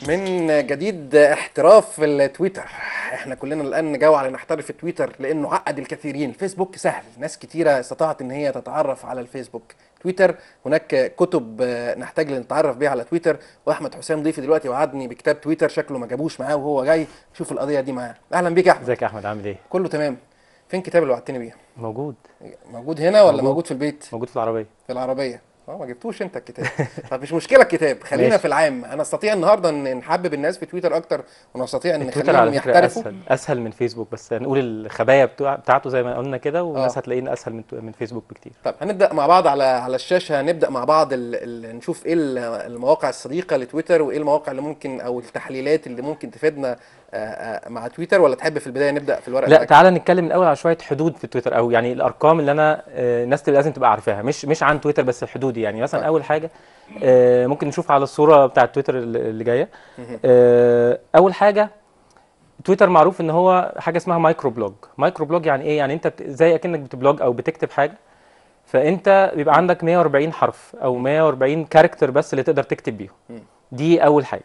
من جديد احتراف التويتر احنا كلنا الان جو على نحترف التويتر لانه عقد الكثيرين الفيسبوك سهل ناس كتيرة استطاعت ان هي تتعرف على الفيسبوك تويتر هناك كتب نحتاج لنتعرف بيها على تويتر واحمد حسام ضيفي دلوقتي وعدني بكتاب تويتر شكله ما جابوش معاه وهو جاي شوف القضيه دي معاه اهلا بيك يا احمد ازيك يا احمد عامل ايه كله تمام فين الكتاب اللي وعدتني بيه موجود موجود هنا ولا موجود. موجود في البيت موجود في العربيه في العربيه اه ما جبتوش انت الكتاب طب مش مشكله الكتاب خلينا ماشي. في العام انا استطيع النهارده ان نحبب الناس في تويتر اكتر ونستطيع ان التويتر نخليهم على فكره يحترفوا اسهل اسهل من فيسبوك بس هنقول الخبايا بتوع- بتاعته زي ما قلنا كده والناس آه. هتلاقينا اسهل من من فيسبوك بكتير طب هنبدا مع بعض على على الشاشه هنبدا مع بعض ال... ال... نشوف ايه ال- المواقع الصديقه لتويتر وايه المواقع اللي ممكن او التحليلات اللي ممكن تفيدنا آه، آه، مع تويتر ولا تحب في البدايه نبدا في الورق لا بتاعك؟ تعالى نتكلم الاول على شويه حدود في تويتر او يعني الارقام اللي انا آه، الناس تبقى لازم تبقى عارفاها مش مش عن تويتر بس الحدود يعني مثلا طيب. اول حاجه آه، ممكن نشوف على الصوره بتاعه تويتر اللي اللي جايه مهم. آه، اول حاجه تويتر معروف ان هو حاجه اسمها مايكرو بلوج مايكرو بلوج يعني ايه يعني انت بت... زي اكنك بتبلوج او بتكتب حاجه فانت بيبقى عندك 140 حرف او 140 كاركتر بس اللي تقدر تكتب بيهم مم. دي اول حاجه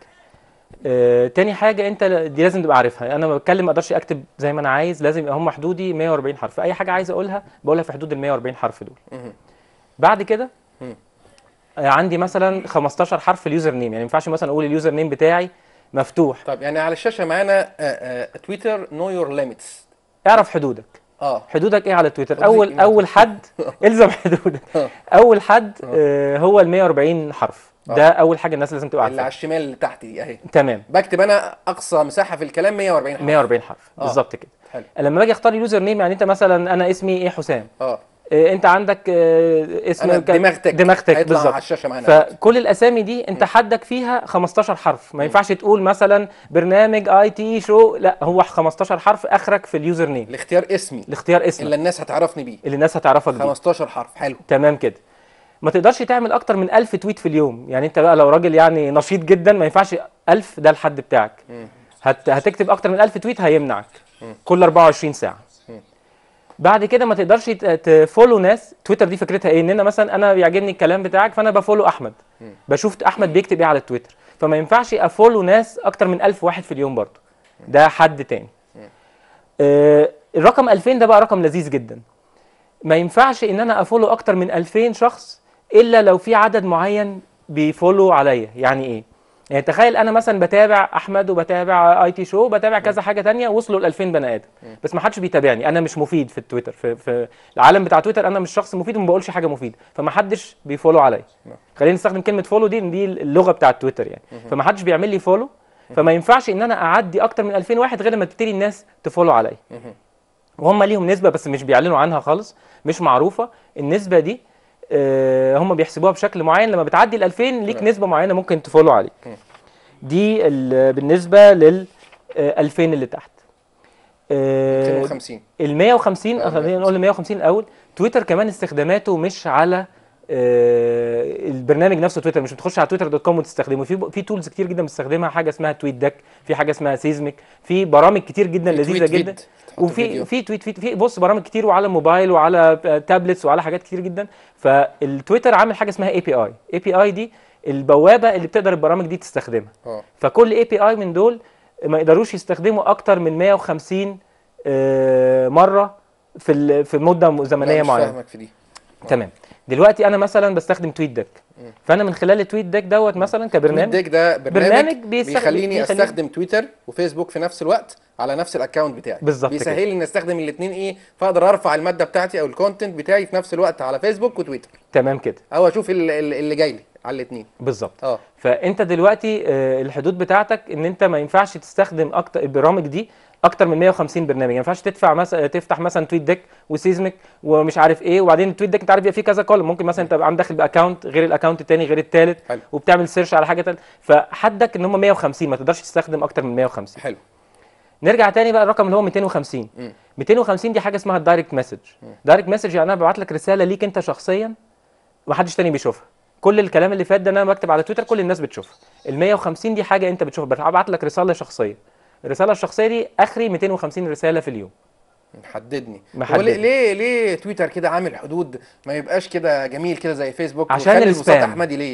آه، تاني حاجه انت ل- دي لازم تبقى عارفها انا لما بتكلم ما اقدرش اكتب زي ما انا عايز لازم يبقى هم حدودي 140 حرف اي حاجه عايز اقولها بقولها في حدود ال 140 حرف دول مهم. بعد بعد كده مم. آه، عندي مثلا 15 حرف اليوزر نيم يعني ما ينفعش مثلا اقول اليوزر نيم بتاعي مفتوح طب يعني على الشاشه معانا آه، آه، تويتر نو يور ليميتس اعرف حدودك اه حدودك ايه على تويتر حدودي اول إيه؟ اول حد الزم حدودك آه. اول حد آه، هو ال 140 حرف ده اول حاجه الناس لازم تبقى اللي على عارفاها الشمال اللي تحت دي اهي تمام بكتب انا اقصى مساحه في الكلام 140 حرف 140 حرف آه. بالظبط كده حلو لما باجي اختار اليوزر نيم يعني انت مثلا انا اسمي ايه حسام اه آه، انت عندك آه، اسم انا ك- دماغتك دماغتك هيطلع بالظبط على الشاشه معانا فكل الاسامي دي انت حدك فيها 15 حرف ما ينفعش تقول مثلا برنامج اي تي شو لا هو 15 حرف اخرك في اليوزر نيم الاختيار اسمي الاختيار اسمك اللي الناس هتعرفني بيه اللي الناس هتعرفك بيه 15 حرف حلو تمام كده ما تقدرش تعمل اكتر من 1000 تويت في اليوم يعني انت بقى لو راجل يعني نشيط جدا ما ينفعش 1000 ده الحد بتاعك مم. هت... هتكتب اكتر من 1000 تويت هيمنعك مم. كل 24 ساعه مم. بعد كده ما تقدرش ت- تفولو ناس تويتر دي فكرتها ايه ان انا مثلا انا بيعجبني الكلام بتاعك فانا بفولو احمد مم. بشوف احمد بيكتب ايه على التويتر فما ينفعش افولو ناس اكتر من 1000 واحد في اليوم برضه ده حد تاني آه الرقم 2000 ده بقى رقم لذيذ جدا ما ينفعش ان انا افولو اكتر من 2000 شخص الا لو في عدد معين بيفولو عليا يعني ايه يعني تخيل انا مثلا بتابع احمد وبتابع اي تي شو بتابع كذا حاجه تانية وصلوا ل 2000 بني ادم بس ما حدش بيتابعني انا مش مفيد في التويتر في, في العالم بتاع تويتر انا مش شخص مفيد وما بقولش حاجه مفيده فما حدش بيفولو عليا نعم. خلينا نستخدم كلمه فولو دي إن دي اللغه بتاعه تويتر يعني فما حدش بيعمل لي فولو فما ينفعش ان انا اعدي اكتر من 2000 واحد غير لما تبتدي الناس تفولو عليا مهم. وهم ليهم نسبه بس مش بيعلنوا عنها خالص مش معروفه النسبه دي آه، هم بيحسبوها بشكل معين لما بتعدي ال 2000 ليك تمام. نسبه معينه ممكن تفولو عليك مم. دي ال- بالنسبه لل آه، 2000 اللي تحت آه، 250 ال 150 آه، خلينا نقول ال 150 الاول تويتر كمان استخداماته مش على آه، البرنامج نفسه تويتر مش بتخش على تويتر دوت كوم وتستخدمه في في تولز كتير جدا بتستخدمها حاجه اسمها تويت دك في حاجه اسمها سيزميك في برامج كتير جدا في لذيذه تويت جدا فيد، تحط وفي فيديو. في تويت في, في بص برامج كتير وعلى موبايل وعلى آه، تابلتس وعلى حاجات كتير جدا فالتويتر عامل حاجه اسمها اي بي اي اي بي اي دي البوابه اللي بتقدر البرامج دي تستخدمها اه فكل اي بي اي من دول ما يقدروش يستخدموا اكتر من 150 آه، مره في ال- في مده لا، زمنيه مش معينه فاهمك في دي تمام دلوقتي انا مثلا بستخدم تويت ديك مم. فانا من خلال التويت ديك دوت مثلا تويت كبرنامج ديك ده برنامج, برنامج بيستخدم- بيخليني بيخليني- استخدم تويتر وفيسبوك في نفس الوقت على نفس الاكونت بتاعي بالظبط كده. بيسهل لي ان استخدم الاثنين ايه فاقدر ارفع الماده بتاعتي او الكونتنت بتاعي في نفس الوقت على فيسبوك وتويتر تمام كده او اشوف ال- ال- اللي جاي لي على الاثنين بالظبط اه فانت دلوقتي آه، الحدود بتاعتك ان انت ما ينفعش تستخدم اكتر البرامج دي اكتر من 150 برنامج يعني ما ينفعش تدفع مثلا تفتح مثلا تويت ديك وسيزميك ومش عارف ايه وبعدين التويت ديك انت عارف بيبقى فيه كذا كولم ممكن مثلا انت تبقى عندك داخل باكونت غير الاكونت التاني غير التالت حلو. وبتعمل سيرش على حاجه تالت فحدك ان هم 150 ما تقدرش تستخدم اكتر من 150 حلو نرجع تاني بقى الرقم اللي هو 250 مم. 250 دي حاجه اسمها الدايركت مسج دايركت مسج يعني انا ببعت لك رساله ليك انت شخصيا ومحدش تاني بيشوفها كل الكلام اللي فات ده ان انا بكتب على تويتر كل الناس بتشوفها ال 150 دي حاجه انت بتشوفها ببعت لك رساله شخصيه الرساله الشخصيه دي اخري 250 رساله في اليوم محددني هو محددني. ليه ليه ليه تويتر كده عامل حدود ما يبقاش كده جميل كده زي فيسبوك عشان وخلي السبام. الوساطة احمدي ليه يعني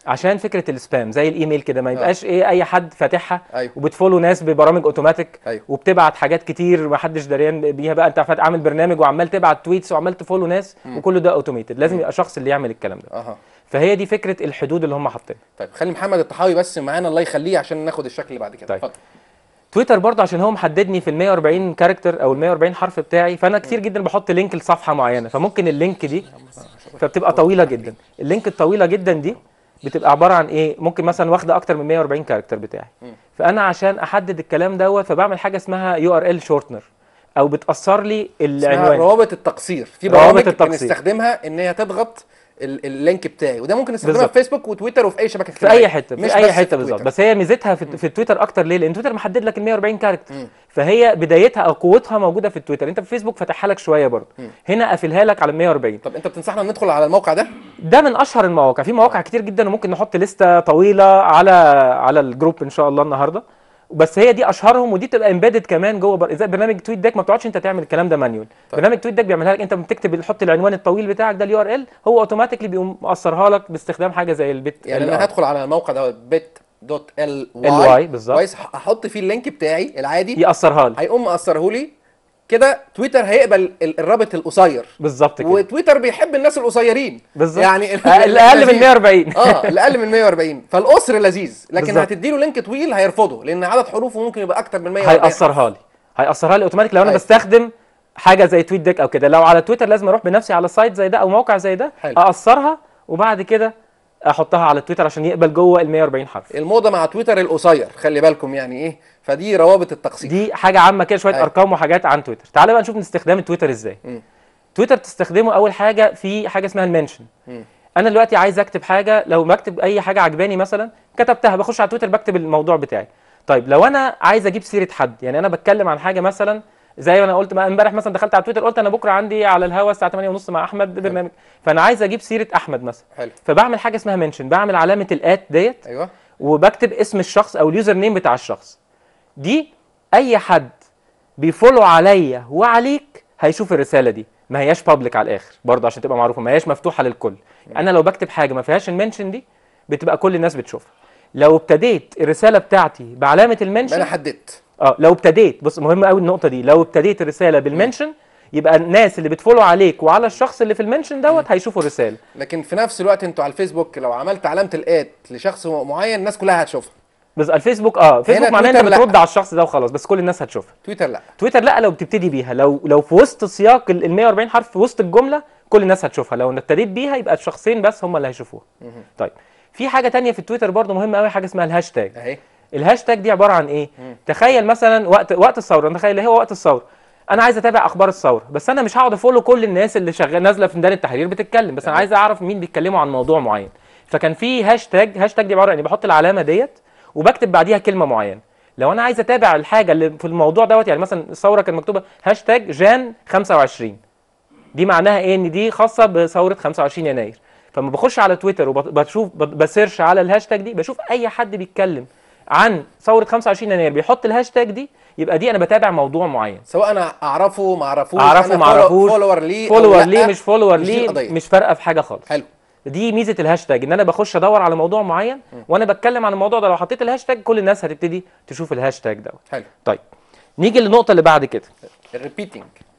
عشان فكره السبام زي الايميل كده ما يبقاش ايه اي حد فاتحها أيوة. وبتفولو ناس ببرامج اوتوماتيك أيوة. وبتبعت حاجات كتير ما حدش دريان بيها بقى انت فات- عامل برنامج وعمال تبعت تويتس وعمال تفولو ناس وكل ده اوتوميتد لازم يبقى شخص اللي يعمل الكلام ده اها فهي دي فكره الحدود اللي هم حاطينها طيب خلي محمد الطحاوي بس معانا الله يخليه عشان ناخد الشكل اللي بعد كده طيب. اتفضل تويتر برضه عشان هو محددني في ال 140 كاركتر او ال 140 حرف بتاعي فانا كتير جدا بحط لينك لصفحه معينه فممكن اللينك دي فبتبقى طويله جدا اللينك الطويله جدا دي بتبقى عباره عن ايه ممكن مثلا واخده اكتر من 140 كاركتر بتاعي فانا عشان احدد الكلام دوت فبعمل حاجه اسمها يو ار ال شورتنر او بتاثر لي اسمها العنوان روابط التقصير في روابط برامج التقصير. بنستخدمها ان هي تضغط ال- اللينك بتاعي وده ممكن نستخدمها بالظبط. في فيسبوك وتويتر وفي اي شبكه في اجتماعية. اي حته مش في اي بس حته بالظبط تويتر. بس هي ميزتها في, في التويتر اكتر ليه لان تويتر محدد لك ال 140 كاركتر مم. فهي بدايتها او قوتها موجوده في التويتر انت في فيسبوك فاتحها لك شويه برضه هنا قافلها لك على ال 140 طب انت بتنصحنا ندخل على الموقع ده ده من اشهر المواقع في مواقع كتير جدا وممكن نحط لستة طويلة على على الجروب ان شاء الله النهارده بس هي دي اشهرهم ودي بتبقى امبيدد كمان جوه بر... زي برنامج تويت ديك ما بتقعدش انت تعمل الكلام ده مانيول طيب. برنامج تويت ديك بيعملها لك انت بتكتب تحط العنوان الطويل بتاعك ده اليو ار ال هو اوتوماتيكلي بيقوم مقصرها لك باستخدام حاجه زي البت يعني ال انا R. هدخل على الموقع ده بت دوت ال LY واي بالظبط. كويس احط فيه اللينك بتاعي العادي يقصرها لي هيقوم مقصره لي كده تويتر هيقبل ال- الرابط القصير بالظبط كده وتويتر بيحب الناس القصيرين بالظبط يعني ال- آه، الاقل من اللذيذ. 140 اه الاقل من 140 فالقصر لذيذ لكن بالظبط. هتدي له لينك طويل هيرفضه لان عدد حروفه ممكن يبقى اكتر من 140 هيقصرها لي هيقصرها لي اوتوماتيك لو انا أيوة. بستخدم حاجه زي تويت ديك او كده لو على تويتر لازم اروح بنفسي على سايت زي ده او موقع زي ده حلو. اقصرها وبعد كده احطها على تويتر عشان يقبل جوه ال 140 حرف الموضه مع تويتر القصير خلي بالكم يعني ايه فدي روابط التقصير دي حاجه عامه كده شويه أيوة. ارقام وحاجات عن تويتر تعالى بقى نشوف استخدام التويتر ازاي مم. تويتر تستخدمه اول حاجه في حاجه اسمها المنشن مم. انا دلوقتي عايز اكتب حاجه لو بكتب اي حاجه عجباني مثلا كتبتها بخش على تويتر بكتب الموضوع بتاعي طيب لو انا عايز اجيب سيره حد يعني انا بتكلم عن حاجه مثلا زي ما انا قلت ما امبارح مثلا دخلت على تويتر قلت انا بكره عندي على الهوا الساعه 8:30 مع احمد برنامج فانا عايز اجيب سيره احمد مثلا حلو فبعمل حاجه اسمها منشن بعمل علامه الات ديت ايوه وبكتب اسم الشخص او اليوزر نيم بتاع الشخص دي اي حد بيفولو عليا وعليك هيشوف الرساله دي ما هياش بابليك على الاخر برضه عشان تبقى معروفه ما هياش مفتوحه للكل انا لو بكتب حاجه ما فيهاش المنشن دي بتبقى كل الناس بتشوفها لو ابتديت الرساله بتاعتي بعلامه ما المنشن انا حددت اه لو ابتديت بص مهم قوي النقطه دي لو ابتديت الرساله بالمنشن يبقى الناس اللي بتفولو عليك وعلى الشخص اللي في المنشن دوت هيشوفوا الرساله لكن في نفس الوقت انتوا على الفيسبوك لو عملت علامه الات لشخص معين الناس كلها هتشوفها بس الفيسبوك اه فيسبوك معناه انت تويتر لأ. بترد على الشخص ده وخلاص بس كل الناس هتشوفها تويتر لا تويتر لا لو بتبتدي بيها لو لو في وسط سياق ال 140 حرف في وسط الجمله كل الناس هتشوفها لو ابتديت بيها يبقى الشخصين بس هم اللي هيشوفوها طيب في حاجه تانية في تويتر برضو مهمه قوي حاجه اسمها الهاشتاج اهي الهاشتاج دي عباره عن ايه تخيل مثلا وقت وقت الثوره تخيل هو وقت الثوره انا عايز اتابع اخبار الثوره بس انا مش هقعد افولو كل الناس اللي شغال نازله في ميدان التحرير بتتكلم بس انا تمام. عايز اعرف مين بيتكلموا عن موضوع معين فكان في هاشتاج هاشتاج دي عباره عن إيه؟ بحط العلامه ديت وبكتب بعديها كلمه معينه لو انا عايز اتابع الحاجه اللي في الموضوع دوت يعني مثلا الثوره كان مكتوبه هاشتاج جان 25 دي معناها ايه ان دي خاصه بثوره 25 يناير فلما بخش على تويتر وبشوف بسيرش على الهاشتاج دي بشوف اي حد بيتكلم عن ثوره 25 يناير بيحط الهاشتاج دي يبقى دي انا بتابع موضوع معين سواء انا اعرفه ما اعرفوش اعرفه أنا ما فولو- اعرفوش فولور ليه أو فولور لأ، ليه مش فولور مش دي ليه القضية. مش فارقه في حاجه خالص حلو دي ميزه الهاشتاج ان انا بخش ادور على موضوع معين وانا بتكلم عن الموضوع ده لو حطيت الهاشتاج كل الناس هتبتدي تشوف الهاشتاج دوت حلو طيب نيجي للنقطه اللي بعد كده الريبيتنج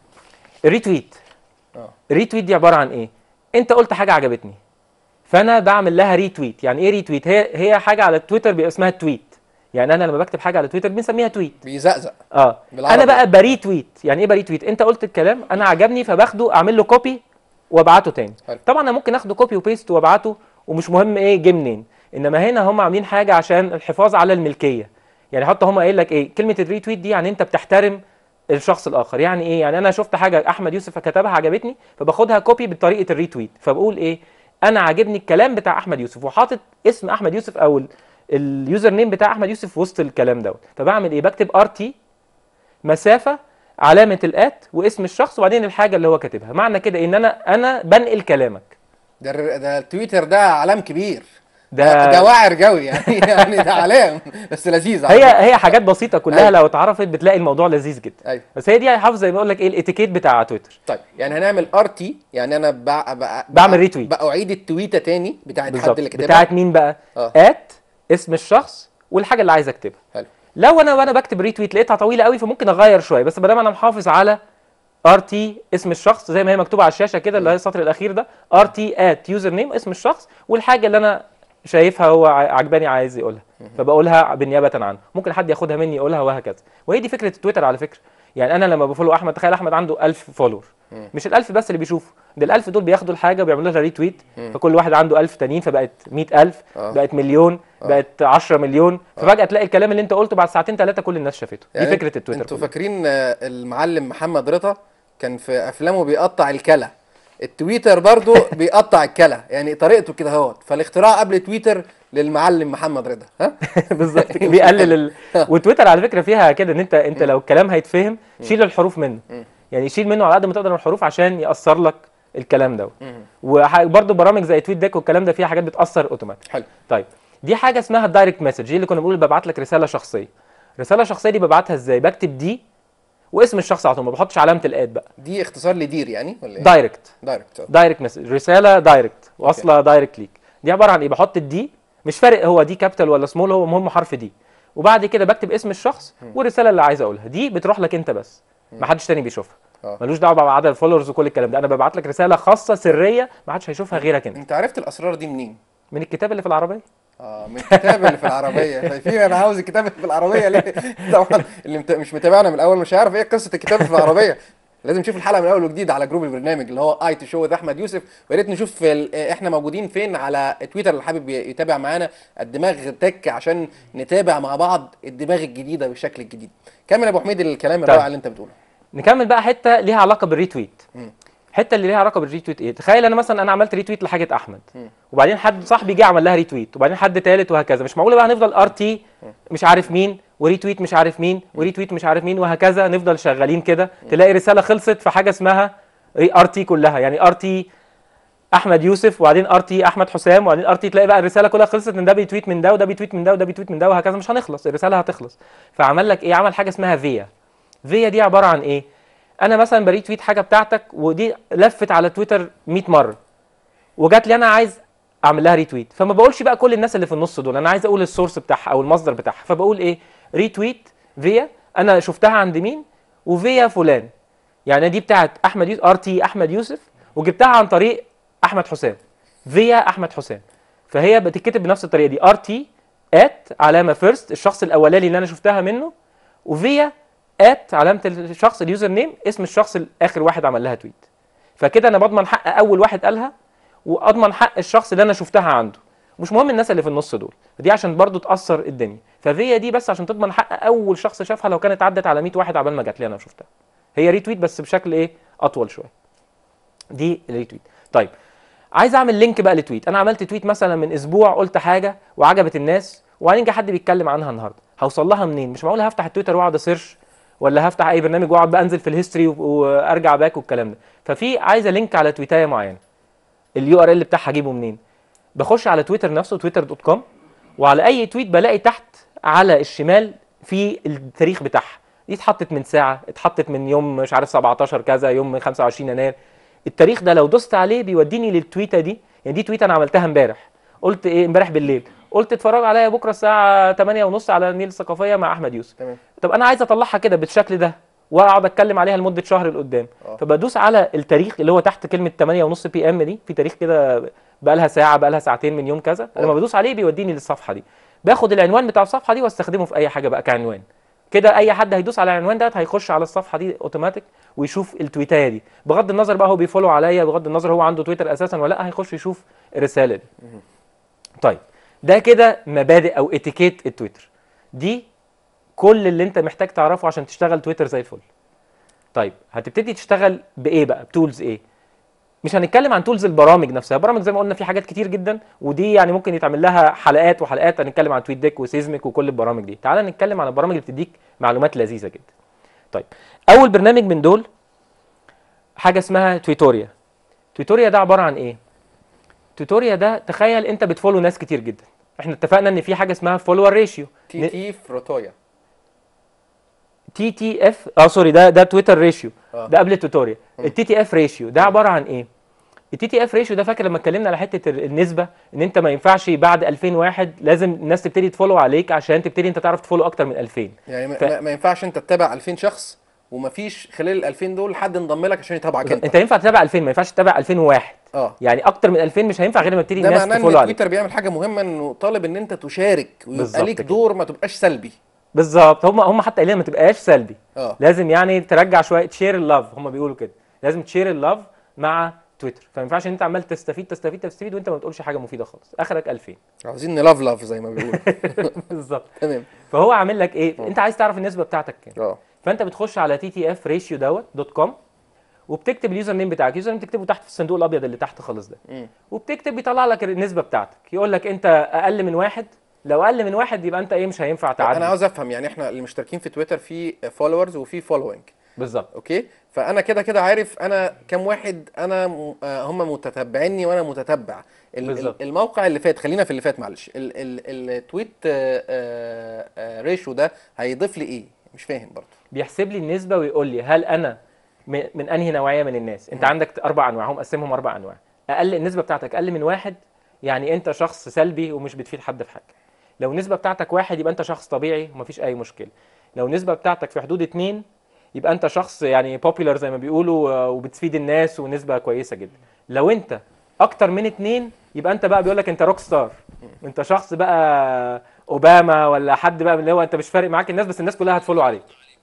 الريتويت اه الريتويت دي عباره عن ايه انت قلت حاجه عجبتني فانا بعمل لها ريتويت يعني ايه ريتويت هي هي حاجه على تويتر بيبقى اسمها تويت يعني انا لما بكتب حاجه على تويتر بنسميها تويت بيزقزق اه بالعربي. انا بقى بريتويت يعني ايه بريتويت انت قلت الكلام انا عجبني فباخده اعمل له كوبي وابعته تاني حلو. طبعا انا ممكن اخده كوبي وبيست وابعته ومش مهم ايه جه منين انما هنا هم عاملين حاجه عشان الحفاظ على الملكيه يعني حتى هم قايل لك ايه كلمه الريتويت دي يعني انت بتحترم الشخص الاخر يعني ايه يعني انا شفت حاجه احمد يوسف كتبها عجبتني فباخدها كوبي بطريقه الريتويت فبقول ايه انا عاجبني الكلام بتاع احمد يوسف وحاطط اسم احمد يوسف او ال- اليوزر نيم بتاع احمد يوسف في وسط الكلام دوت فبعمل ايه بكتب ار تي مسافه علامه الات واسم الشخص وبعدين الحاجه اللي هو كاتبها معنى كده ان انا انا بنقل كلامك ده الر- ده التويتر ده علام كبير ده ده واعر قوي يعني يعني ده علام بس لذيذ على هي فكرة. هي حاجات بسيطه كلها أيوة. لو اتعرفت بتلاقي الموضوع لذيذ جدا ايوه بس هي دي هيحافظ زي ما بقول لك ايه الاتيكيت بتاع تويتر طيب يعني هنعمل ار تي يعني انا بع... بع... بعمل ريتويت. باعيد التويته تاني بتاعت حد بالظبط اللي كتبها بتاعت مين بقى اه ات اسم الشخص والحاجه اللي عايز اكتبها حلو لو انا وانا بكتب ريتويت لقيتها طويله قوي فممكن اغير شويه بس ما دام انا محافظ على ار تي اسم الشخص زي ما هي مكتوبه على الشاشه كده اللي هي السطر الاخير ده ار تي ات يوزر نيم اسم الشخص والحاجه اللي انا شايفها هو ع- عجباني عايز يقولها فبقولها بالنيابه عنه ممكن حد ياخدها مني يقولها وهكذا وهي دي فكره التويتر على فكره يعني انا لما بفولو احمد تخيل احمد عنده 1000 فولور مش ال1000 بس اللي بيشوفوا ده ال1000 دول بياخدوا الحاجه وبيعملوا لها ريتويت فكل واحد عنده 1000 تانيين فبقت 100000 آه. بقت مليون بقت 10 مليون ففجاه تلاقي الكلام اللي انت قلته بعد ساعتين ثلاثه كل الناس شافته دي فكره التويتر انتوا كلها. فاكرين آه، المعلم محمد رضا كان في افلامه بيقطع الكلى التويتر برضو بيقطع الكلى يعني طريقته كده اهوت فالاختراع قبل تويتر للمعلم محمد رضا ها بالظبط كده، بيقلل ال... وتويتر على فكره فيها كده ان انت انت لو الكلام هيتفهم شيل الحروف منه يعني شيل منه على قد ما تقدر من الحروف عشان ياثر لك الكلام ده وبرده برامج زي تويت ديك والكلام ده فيها حاجات بتاثر اوتوماتيك حلو طيب دي حاجه اسمها الدايركت مسج دي اللي كنا بنقول ببعت لك رساله شخصيه رساله شخصيه دي ببعتها ازاي بكتب دي واسم الشخص على طول ما بحطش علامه الاد بقى دي اختصار لدير يعني ولا ايه دايركت دايركت آه. دايركت مسج رساله دايركت واصله دايركت ليك دي عباره عن ايه بحط الدي مش فارق هو دي كابيتال ولا سمول هو مهم حرف دي وبعد كده بكتب اسم الشخص والرساله اللي عايز اقولها دي بتروح لك انت بس ما حدش تاني بيشوفها اه. ملوش دعوه بقى بعدد الفولورز وكل الكلام ده انا ببعت لك رساله خاصه سريه ما حدش هيشوفها غيرك انت انت عرفت الاسرار دي منين من الكتاب اللي في العربيه اه من الكتاب اللي في العربيه شايفين انا عاوز الكتاب اللي في العربيه ليه طبعا اللي مت... مش متابعنا من الاول مش هيعرف ايه قصه الكتاب اللي في العربيه لازم نشوف الحلقه من اول وجديد على جروب البرنامج اللي هو اي تو شو احمد يوسف ويا ريت نشوف ال... احنا موجودين فين على تويتر اللي حابب يتابع معانا الدماغ تك عشان نتابع مع بعض الدماغ الجديده بالشكل الجديد كمل يا ابو حميد الكلام الرائع طيب. اللي انت بتقوله نكمل بقى حته ليها علاقه بالريتويت مم. الحته اللي ليها علاقه بالريتويت ايه تخيل انا مثلا انا عملت ريتويت لحاجه احمد مم. وبعدين حد صاحبي جه عمل لها ريتويت وبعدين حد تالت وهكذا مش معقوله بقى هنفضل ار تي مش عارف مين وريتويت مش عارف مين وريتويت مش عارف مين وهكذا نفضل شغالين كده تلاقي رساله خلصت في حاجه اسمها ار تي كلها يعني ار تي احمد يوسف وبعدين ار تي احمد حسام وبعدين ار تي تلاقي بقى الرساله كلها خلصت ان ده بيتويت من ده وده بيتويت من ده وده بيتويت من ده وهكذا مش هنخلص الرساله هتخلص فعمل لك ايه عمل حاجه اسمها فيا فيا دي عباره عن ايه انا مثلا بريتويت حاجه بتاعتك ودي لفت على تويتر 100 مره وجات لي انا عايز اعمل لها ريتويت فما بقولش بقى كل الناس اللي في النص دول انا عايز اقول السورس بتاعها او المصدر بتاعها فبقول ايه ريتويت فيا انا شفتها عند مين وفيا فلان يعني دي بتاعت احمد يوسف ار تي احمد يوسف وجبتها عن طريق احمد حسام فيا احمد حسام فهي بتتكتب بنفس الطريقه دي ار تي ات علامه فيرست الشخص الاولاني اللي انا شفتها منه وفيا ات علامه الشخص اليوزر نيم اسم الشخص الاخر واحد عمل لها تويت فكده انا بضمن حق اول واحد قالها واضمن حق الشخص اللي انا شفتها عنده مش مهم الناس اللي في النص دول دي عشان برضو تاثر الدنيا ففيا دي بس عشان تضمن حق اول شخص شافها لو كانت عدت على 100 واحد عبال ما جات لي انا وشفتها هي ريتويت بس بشكل ايه اطول شويه دي الريتويت طيب عايز اعمل لينك بقى لتويت انا عملت تويت مثلا من اسبوع قلت حاجه وعجبت الناس وبعدين جه حد بيتكلم عنها النهارده هوصل لها منين مش معقول هفتح التويتر واقعد اسيرش ولا هفتح اي برنامج واقعد بقى انزل في الهيستوري و- وارجع باك والكلام ده ففي عايزه لينك على تويتايه معينه اليو ار ال بتاعها اجيبه منين بخش على تويتر نفسه تويتر دوت كوم وعلى اي تويت بلاقي تحت على الشمال في التاريخ بتاعها دي اتحطت من ساعه اتحطت من يوم مش عارف 17 كذا يوم 25 يناير التاريخ ده لو دوست عليه بيوديني للتويته دي يعني دي تويته انا عملتها امبارح قلت ايه امبارح بالليل قلت اتفرجوا عليا بكره الساعه 8 ونص على النيل الثقافيه مع احمد يوسف تمام طب انا عايز اطلعها كده بالشكل ده واقعد اتكلم عليها لمده شهر لقدام آه. فبدوس على التاريخ اللي هو تحت كلمه 8 ونص بي ام دي في تاريخ كده بقى لها ساعه بقى لها ساعتين من يوم كذا لما بدوس عليه بيوديني للصفحه دي باخد العنوان بتاع الصفحه دي واستخدمه في اي حاجه بقى كعنوان كده اي حد هيدوس على العنوان ده هيخش على الصفحه دي اوتوماتيك ويشوف التويتايه دي بغض النظر بقى هو بيفولو عليا بغض النظر هو عنده تويتر اساسا ولا لا هيخش يشوف الرساله دي طيب ده كده مبادئ او اتيكيت التويتر دي كل اللي انت محتاج تعرفه عشان تشتغل تويتر زي الفل طيب هتبتدي تشتغل بايه بقى بتولز ايه مش هنتكلم عن تولز البرامج نفسها برامج زي ما قلنا في حاجات كتير جدا ودي يعني ممكن يتعمل لها حلقات وحلقات هنتكلم عن تويت ديك وسيزميك وكل البرامج دي تعال نتكلم عن البرامج اللي بتديك معلومات لذيذه جدا طيب اول برنامج من دول حاجه اسمها تويتوريا تويتوريا ده عباره عن ايه توتوريا ده تخيل انت بتفولو ناس كتير جدا احنا اتفقنا ان في حاجه اسمها فولور ريشيو تي تي فروتويا تي تي اف اه سوري ده ده تويتر ريشيو آه. ده قبل التوتوريال التي تي اف ريشيو ده عباره عن ايه التي تي اف ريشيو ده فاكر لما اتكلمنا على حته ال- النسبه ان انت ما ينفعش بعد 2001 لازم الناس تبتدي تفولو عليك عشان تبتدي انت تعرف تفولو اكتر من 2000 يعني ما, ف- ما- ما ينفعش انت تتابع 2000 شخص ومفيش خلال ال 2000 دول حد انضم لك عشان يتابعك انت انت ينفع تتابع 2000 ما ينفعش تتابع 2001 اه يعني اكتر من 2000 مش هينفع غير لما تبتدي ده الناس معناه تفولو ان عليك تويتر بيعمل حاجه مهمه انه طالب ان انت تشارك ويبقى بالظبط ليك كده. دور ما تبقاش سلبي بالظبط هم هم حتى قايلين ما تبقاش سلبي اه لازم يعني ترجع شويه تشير اللاف هم بيقولوا كده لازم تشير اللاف مع تويتر فما ينفعش ان انت عمال تستفيد تستفيد تستفيد وانت ما بتقولش حاجه مفيده خالص اخرك 2000 عاوزين نلاف لاف زي ما بيقولوا بالظبط تمام فهو عامل لك ايه انت عايز تعرف النسبه بتاعتك كام اه فانت بتخش على تي تي اف ريشيو دوت دوت كوم وبتكتب اليوزر نيم بتاعك اليوزر نيم تكتبه تحت في الصندوق الابيض اللي تحت خالص ده مم. وبتكتب بيطلع لك النسبه بتاعتك يقول لك انت اقل من واحد لو اقل من واحد يبقى انت ايه مش هينفع تعدي انا عاوز افهم يعني احنا اللي مشتركين في تويتر في فولورز وفي فولوينج بالظبط اوكي فانا كده كده عارف انا كام واحد انا م- آه، هم متتبعيني وانا متتبع ال- بالظبط. ال- الموقع اللي فات خلينا في اللي فات معلش ال- ال- التويت آه، آه، آه، ريشيو ده هيضيف لي ايه مش فاهم برضه بيحسب لي النسبه ويقول لي هل انا م- من انهي نوعيه من الناس انت عندك اربع انواع هم قسمهم اربع انواع اقل النسبه بتاعتك اقل من واحد يعني انت شخص سلبي ومش بتفيد حد في حاجه لو النسبه بتاعتك واحد يبقى انت شخص طبيعي ومفيش اي مشكله لو النسبه بتاعتك في حدود اتنين يبقى انت شخص يعني بوبيلر زي ما بيقولوا آه، وبتفيد الناس ونسبه كويسه جدا لو انت اكتر من اتنين يبقى انت بقى بيقول لك انت روك ستار انت شخص بقى اوباما ولا حد بقى من اللي هو انت مش فارق معاك الناس بس الناس كلها هتفولو عليك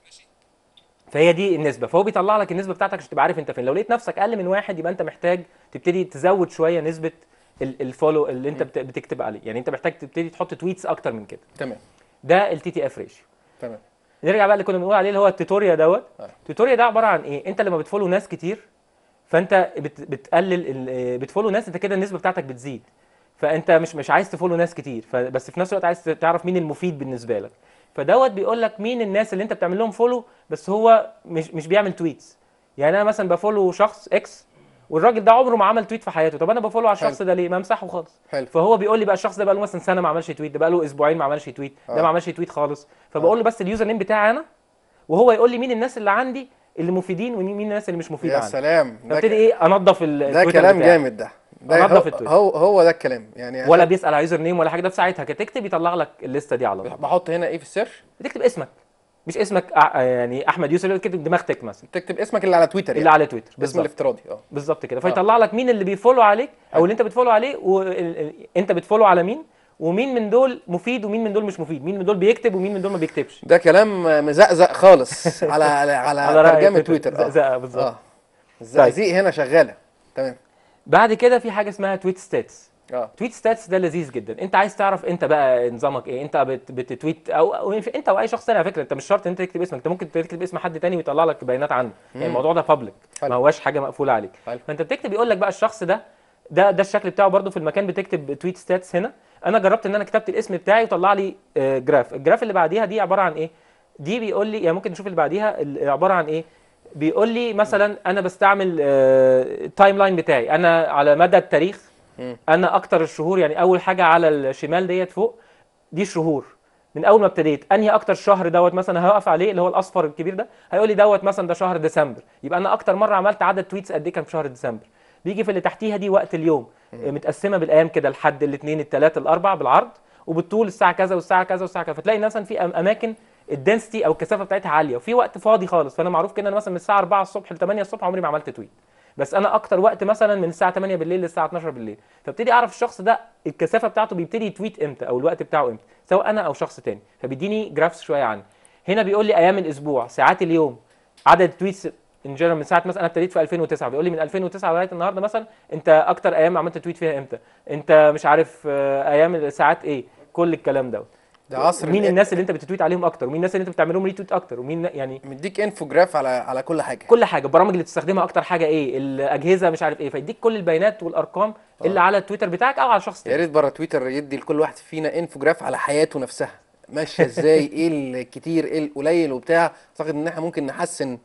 فهي دي النسبه فهو بيطلع لك النسبه بتاعتك عشان تبقى عارف انت فين لو لقيت نفسك اقل من واحد يبقى انت محتاج تبتدي تزود شويه نسبه ال- الفولو اللي انت بت- بتكتب عليه يعني انت محتاج تبتدي تحط تويتس اكتر من كده تمام ده التي تي اف ريشيو تمام نرجع بقى اللي كنا بنقول عليه اللي هو التوتوريا دوت آه. التوتوريا ده عباره عن ايه انت لما بتفولو ناس كتير فانت بت بتقلل ال- بتفولو ناس انت كده النسبه بتاعتك بتزيد فانت مش مش عايز تفولو ناس كتير فبس في نفس الوقت عايز تعرف مين المفيد بالنسبه لك فدوت بيقول لك مين الناس اللي انت بتعمل لهم فولو بس هو مش مش بيعمل تويتس يعني انا مثلا بفولو شخص اكس والراجل ده عمره ما عمل تويت في حياته طب انا بفولو على الشخص ده ليه ما امسحه خالص حلو فهو بيقول لي بقى الشخص ده بقى له مثلا سنه ما عملش تويت ده بقى له اسبوعين ما عملش تويت آه. ده ما عملش تويت خالص فبقول له بس اليوزر نيم بتاعي انا وهو يقول لي مين الناس اللي عندي اللي مفيدين ومين مين الناس اللي مش مفيده يا عندي سلام ده, فابتدي ك... ايه انضف ال- ده التويتر كلام بتاعي. جامد ده ده أنضف هو, التويتر. هو هو ده الكلام يعني ولا بيسال على يوزر نيم ولا حاجه ده في ساعتها تكتب يطلع لك الليسته دي على طول بحط هنا ايه في السيرش بتكتب اسمك مش اسمك أع- يعني احمد يوسف اللي تكتب دماغ تك مثلا تكتب اسمك اللي على تويتر اللي يعني على تويتر اسم بالظبط الافتراضي اه بالظبط كده فيطلع لك مين اللي بيفولو عليك او اللي انت بتفولو عليه وانت بتفولو على مين ومين من دول مفيد ومين من دول مش مفيد مين من دول بيكتب ومين من دول ما بيكتبش ده كلام مزقزق خالص على على على, على رأي ترجمه تويتر. تويتر اه زقزقة بالظبط. اه الزقازيق هنا شغاله تمام بعد كده في حاجه اسمها تويت ستاتس اه تويت ستاتس ده لذيذ جدا انت عايز تعرف انت بقى نظامك ايه انت بت بتتويت او, أو انت او اي شخص تاني على فكره انت مش شرط انت تكتب اسمك انت ممكن تكتب اسم حد تاني ويطلع لك بيانات عنه يعني الموضوع ده بابليك حلو. ما هواش حاجه مقفوله عليك حلو. فانت بتكتب يقول لك بقى الشخص ده ده ده الشكل بتاعه برده في المكان بتكتب تويت ستاتس هنا انا جربت ان انا كتبت الاسم بتاعي وطلع لي آه، جراف الجراف اللي بعديها دي عباره عن ايه دي بيقول لي يعني ممكن نشوف اللي بعديها ال- عباره عن ايه بيقول لي مثلا انا بستعمل التايم لاين بتاعي انا على مدى التاريخ مم. انا اكتر الشهور يعني اول حاجه على الشمال ديت فوق دي شهور من اول ما ابتديت انهي اكتر شهر دوت مثلا هقف عليه اللي هو الاصفر الكبير ده هيقول لي دوت مثلا ده شهر ديسمبر يبقى انا اكتر مره عملت عدد تويتس قد ايه كان في شهر ديسمبر بيجي في اللي تحتيها دي وقت اليوم متقسمه بالايام كده الحد الاثنين الثلاث الاربع بالعرض وبالطول الساعه كذا والساعه كذا والساعه كذا فتلاقي مثلا في أم- اماكن الدنسيتي او الكثافه بتاعتها عاليه وفي وقت فاضي خالص فانا معروف كده انا مثلا من الساعه 4 الصبح ل 8 الصبح عمري ما عملت تويت بس انا اكتر وقت مثلا من الساعه 8 بالليل للساعه 12 بالليل فابتدي اعرف الشخص ده الكثافه بتاعته بيبتدي يتويت امتى او الوقت بتاعه امتى سواء انا او شخص تاني فبيديني جرافس شويه عنه هنا بيقول لي ايام الاسبوع ساعات اليوم عدد التويتس ان جنرال من ساعه مثلا انا ابتديت في 2009 بيقول لي من 2009 لغايه النهارده مثلا انت اكتر ايام عملت تويت فيها امتى انت مش عارف آه، ايام ساعات ايه كل الكلام دوت ده عصر مين ال- الناس اللي انت بتتويت عليهم اكتر ومين الناس اللي انت بتعمل لهم ريتويت اكتر ومين يعني مديك انفوجراف على على كل حاجه كل حاجه البرامج اللي تستخدمها اكتر حاجه ايه الاجهزه مش عارف ايه فيديك كل البيانات والارقام اللي على التويتر بتاعك او على شخص يا تاني ريت بره تويتر يدي لكل واحد فينا انفوجراف على حياته نفسها ماشيه ازاي ايه الكتير ايه القليل وبتاع اعتقد ان احنا ممكن نحسن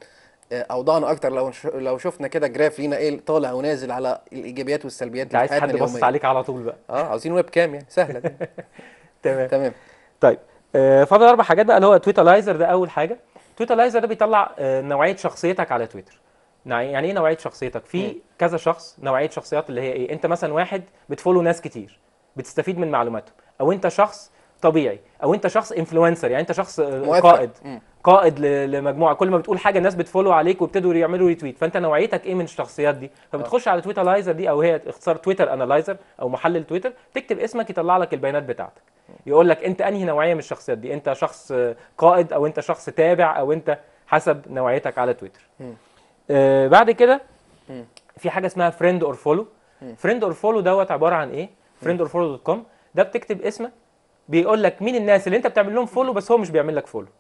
آه، اوضاعنا اكتر لو ش- لو شفنا كده جراف لينا ايه طالع ونازل على الايجابيات والسلبيات انت عايز في حد حياتنا باصص اليوميه عليك على طول بقى اه عاوزين ويب كام يعني سهله دي. تمام تمام طيب آه، فاضل اربع حاجات بقى اللي هو تويتالايزر ده اول حاجه تويتالايزر ده بيطلع آه، نوعيه شخصيتك على تويتر نوع- يعني ايه نوعيه شخصيتك في كذا شخص نوعيه شخصيات اللي هي ايه انت مثلا واحد بتفولو ناس كتير بتستفيد من معلوماتهم او انت شخص طبيعي او انت شخص انفلونسر يعني انت شخص آه، مؤثر. قائد مم. قائد ل- لمجموعه كل ما بتقول حاجه الناس بتفولو عليك وابتدوا يعملوا ريتويت فانت نوعيتك ايه من الشخصيات دي فبتخش على تويتالايزر دي او هي اختصار تويتر انالايزر او محلل تويتر تكتب اسمك يطلع لك البيانات بتاعتك يقول لك انت انهي نوعيه من الشخصيات دي انت شخص آه، قائد او انت شخص تابع او انت حسب نوعيتك على تويتر مم. آه بعد كده مم. في حاجه اسمها فريند اور فولو فريند اور فولو دوت عباره عن ايه فريند اور فولو دوت كوم ده بتكتب اسمك بيقول لك مين الناس اللي انت بتعمل لهم فولو بس هو مش بيعمل لك فولو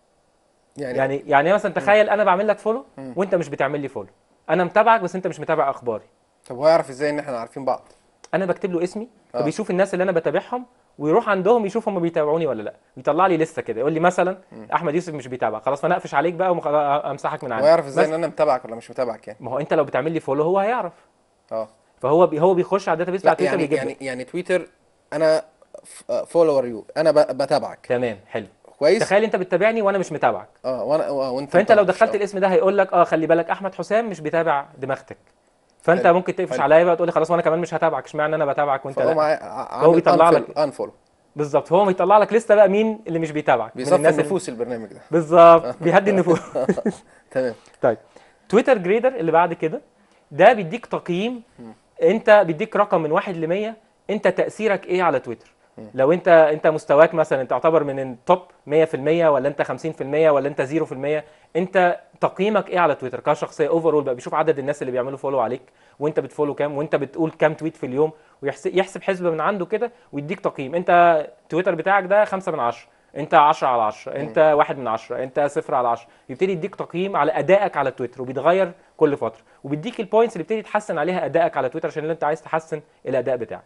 يعني, يعني يعني مثلا تخيل انا بعمل لك فولو مم. وانت مش بتعمل لي فولو انا متابعك بس انت مش متابع اخباري طب هو يعرف ازاي ان احنا عارفين بعض انا بكتب له اسمي آه. فبيشوف الناس اللي انا بتابعهم ويروح عندهم يشوف هم بيتابعوني ولا لا بيطلع لي لسه كده يقول لي مثلا احمد يوسف مش بيتابع خلاص فانا اقفش عليك بقى وامسحك من هو عندي يعرف ازاي بس- ان انا متابعك ولا مش متابعك يعني ما هو انت لو بتعمل لي فولو هو هيعرف اه فهو بي هو بيخش على الداتا بيس بتاع لا تويتر يعني يجيب يعني يعني يعني تويتر انا فولور يو انا ب- بتابعك تمام حلو كويس تخيل انت بتتابعني وانا مش متابعك اه وانا آه، وانت فانت لو متابعش. دخلت آه. الاسم ده هيقول لك اه خلي بالك احمد حسام مش بيتابع دماغتك فانت حلو. ممكن تقفش حلو. عليا بقى تقول لي خلاص وانا كمان مش هتابعك اشمعنى انا بتابعك وانت فهو لا معاه هو بيطلع لك- انفولو بالظبط هو بيطلع لك لسته بقى مين اللي مش بيتابعك من بيصفي الناس اللي- النفوس البرنامج ده بالظبط بيهدي النفوس تمام طيب تويتر جريدر اللي بعد كده ده بيديك تقييم انت بيديك رقم من واحد ل 100 انت تاثيرك ايه على تويتر لو انت انت مستواك مثلا انت تعتبر من التوب 100% ولا انت 50% ولا انت 0% انت تقييمك ايه على تويتر كشخصيه اوفرول بقى بيشوف عدد الناس اللي بيعملوا فولو عليك وانت بتفولو كام وانت بتقول كام تويت في اليوم ويحسب يحسب حسبه من عنده كده ويديك تقييم انت تويتر بتاعك ده 5 من 10 انت 10 على 10 انت 1 من 10 انت 0 على 10 يبتدي يديك تقييم على ادائك على تويتر وبيتغير كل فتره وبيديك البوينتس اللي بتبتدي تحسن عليها ادائك على تويتر عشان اللي انت عايز تحسن الاداء بتاعك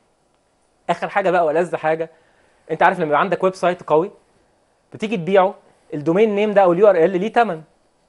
اخر حاجه بقى والذ حاجه انت عارف لما يبقى عندك ويب سايت قوي بتيجي تبيعه الدومين نيم ده او اليو ار ال ليه ثمن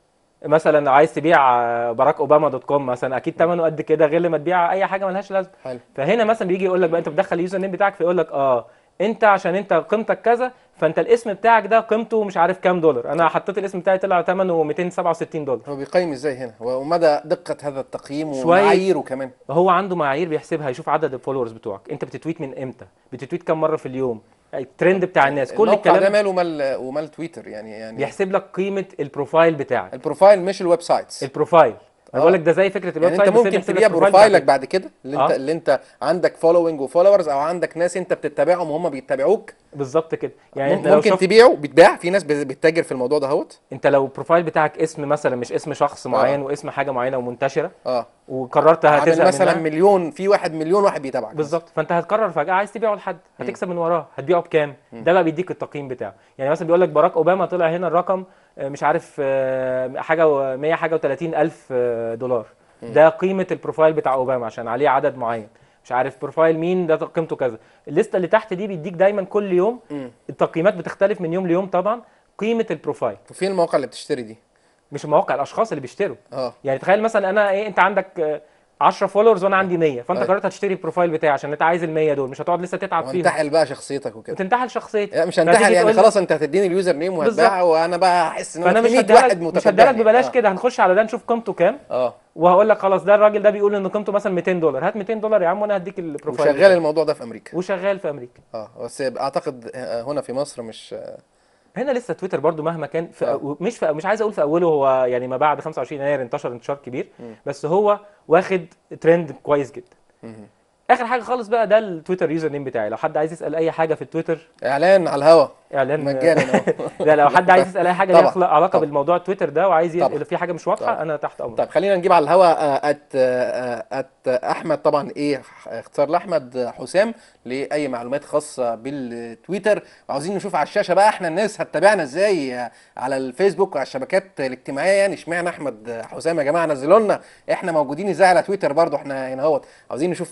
مثلا لو عايز تبيع آه، باراك اوباما دوت كوم مثلا اكيد ثمنه قد كده غير لما تبيع اي حاجه ملهاش لازمه حلو فهنا مثلا بيجي يقول لك بقى انت بتدخل اليوزر نيم بتاعك فيقول لك اه انت عشان انت قيمتك كذا فانت الاسم بتاعك ده قيمته مش عارف كام دولار انا حطيت الاسم بتاعي طلع ثمنه 267 دولار هو بيقيم ازاي هنا ومدى دقة هذا التقييم شوية- ومعاييره كمان هو عنده معايير بيحسبها يشوف عدد الفولورز بتوعك انت بتتويت من امتى بتتويت كام مره في اليوم الترند بتاع الناس كل الموقع ده الكلام ماله ومال ومال تويتر يعني يعني بيحسب لك قيمه البروفايل بتاعك البروفايل مش الويب سايتس البروفايل آه. انا بقول لك ده زي فكره الويب يعني انت سايت بس هي ممكن بيحسب لك تبيع البروفايل بروفايلك بتاعك. بعد كده اللي انت آه. اللي انت عندك فولوينج وفولورز او عندك ناس انت بتتابعهم وهم بيتابعوك بالظبط كده يعني مم- لو ممكن شفت تبيعه بيتباع في ناس بت- بتتاجر في الموضوع ده اهوت انت لو البروفايل بتاعك اسم مثلا مش اسم شخص معين واسم حاجه معينه ومنتشره اه وقررت عامل هتزهق مثلا منها مليون في واحد مليون واحد بيتابعك بالظبط فانت هتقرر فجاه عايز تبيعه لحد هتكسب من وراه هتبيعه بكام ده بقى بيديك التقييم بتاعه يعني مثلا بيقول لك باراك اوباما طلع هنا الرقم آه، مش عارف آه، حاجه و 100 حاجه و30 الف آه، دولار ده قيمه البروفايل بتاع اوباما عشان عليه عدد معين مش عارف بروفايل مين ده قيمته كذا الليسته اللي تحت دي بيديك دايما كل يوم مم. التقييمات بتختلف من يوم ليوم طبعا قيمه البروفايل وفين المواقع اللي بتشتري دي مش المواقع الاشخاص اللي بيشتروا اه يعني تخيل مثلا انا ايه انت عندك آه، 10 فولورز وانا عندي 100 فانت أيوة. قررت هتشتري البروفايل بتاعي عشان انت عايز ال 100 دول مش هتقعد لسه تتعب فيهم وانتحل بقى شخصيتك وكده وتنتحل شخصيتي لا مش فتيجي هنتحل يعني تقول لي- خلاص انت هتديني اليوزر نيم وهتباع وانا بقى احس ان فانا انا مش في 100 هديها واحد لك مش هديها متابعني لك ببلاش آه. كده هنخش على ده نشوف قيمته كام اه وهقول لك خلاص ده الراجل ده بيقول ان قيمته مثلا 200 دولار هات 200 دولار يا عم وانا هديك البروفايل وشغال بتاعي. الموضوع ده في امريكا وشغال في امريكا اه بس اعتقد آه، هنا في مصر مش هنا لسه تويتر برضو مهما كان في آه. أو مش في مش عايز اقول في اوله هو يعني ما بعد 25 يناير انتشر انتشار كبير بس هو واخد ترند كويس جدا مهم. اخر حاجه خالص بقى ده التويتر يوزر نيم بتاعي لو حد عايز يسال اي حاجه في التويتر اعلان على الهوا اعلان مجانا اهو لا لو حد عايز يسال اي حاجه طبعا. ليها علاقه طبعا. بالموضوع تويتر ده وعايز طبعا. ي... في حاجه مش واضحه طبعا. انا تحت امرك طيب خلينا نجيب على الهوا آه، ات آه، ات احمد طبعا ايه اختصار لاحمد حسام لاي معلومات خاصه بالتويتر وعاوزين نشوف على الشاشه بقى احنا الناس هتتابعنا ازاي آه، على الفيسبوك وعلى الشبكات الاجتماعيه يعني اشمعنى احمد حسام يا جماعه نزلوا لنا احنا موجودين ازاي على تويتر برضو احنا هنا اهوت عاوزين نشوف على دماغ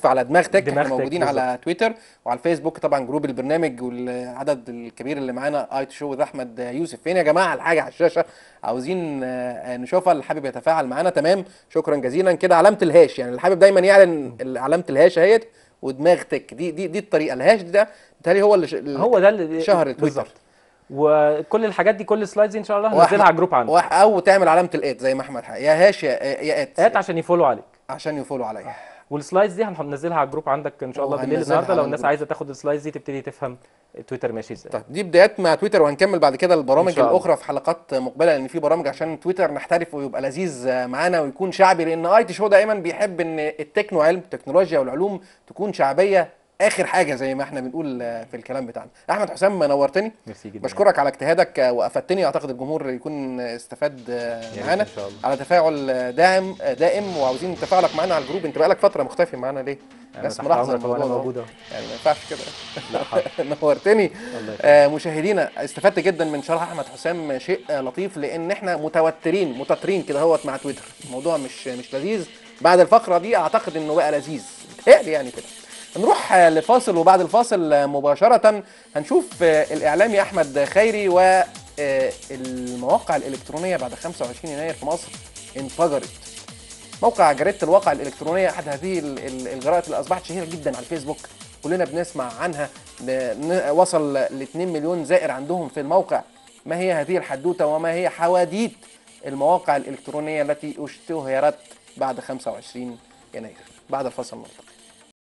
تك دماغ احنا تك موجودين على تويتر وعلى الفيسبوك طبعا جروب البرنامج والعدد الكبير اللي معانا اي تو شو احمد يوسف فين يا جماعه الحاجه على الشاشه عاوزين آه، نشوفها اللي حابب يتفاعل معانا تمام شكرا جزيلا كده علامه الهاش يعني اللي حابب دايما يعلن ال- علامه الهاش اهيت ودماغ تك دي دي دي الطريقه الهاش ده بالتالي هو اللي ش... هو ده اللي شهر تويتر بالظبط وكل الحاجات دي كل السلايدز دي ان شاء الله واحد- هنزلها على الجروب عندك واح- او تعمل علامه الات زي ما احمد حق يا هاش يا يا ات هات عشان يفولو عليك عشان يفولوا عليا والسلايدز دي هننزلها على الجروب عندك ان شاء الله بالليل وهننزلها النهارده على لو الناس الجروب. عايزه تاخد السلايدز دي تبتدي تفهم تويتر ماشي ازاي طيب دي بدايات مع تويتر وهنكمل بعد كده إن البرامج شاء الله. الاخرى في حلقات مقبله لان في برامج عشان تويتر نحترف ويبقى لذيذ معانا ويكون شعبي لان اي تي شو دايما بيحب ان التكنو علم التكنولوجيا والعلوم تكون شعبيه اخر حاجه زي ما احنا بنقول في الكلام بتاعنا احمد حسام نورتني ميرسي جدا بشكرك على اجتهادك وافدتني اعتقد الجمهور يكون استفاد يا ريت معانا ان شاء الله على تفاعل داعم دائم وعاوزين تفاعلك معانا على الجروب انت بقالك فتره مختفي معانا ليه أنا ناس تحت ملاحظه امرك وانا الموضوع ده. موجود اهو يعني ما ينفعش كده لا حاضر نورتني الله يخليك آه، مشاهدينا استفدت جدا من شرح احمد حسام شيء آه، لطيف لان احنا متوترين متوترين كده هوت مع تويتر الموضوع مش مش لذيذ بعد الفقره دي اعتقد انه بقى لذيذ بيتهيألي يعني كده نروح آه، لفاصل وبعد الفاصل آه، مباشره هنشوف آه، الاعلامي احمد خيري والمواقع الالكترونيه بعد 25 يناير في مصر انفجرت موقع جريدة الواقع الإلكترونية أحد هذه ال- ال- الجرائد اللي أصبحت شهيرة جدا على الفيسبوك كلنا بنسمع عنها ل- ن- وصل ل 2 مليون زائر عندهم في الموقع ما هي هذه الحدوتة وما هي حواديت المواقع الإلكترونية التي اشتهرت بعد 25 يناير بعد الفصل نلتقي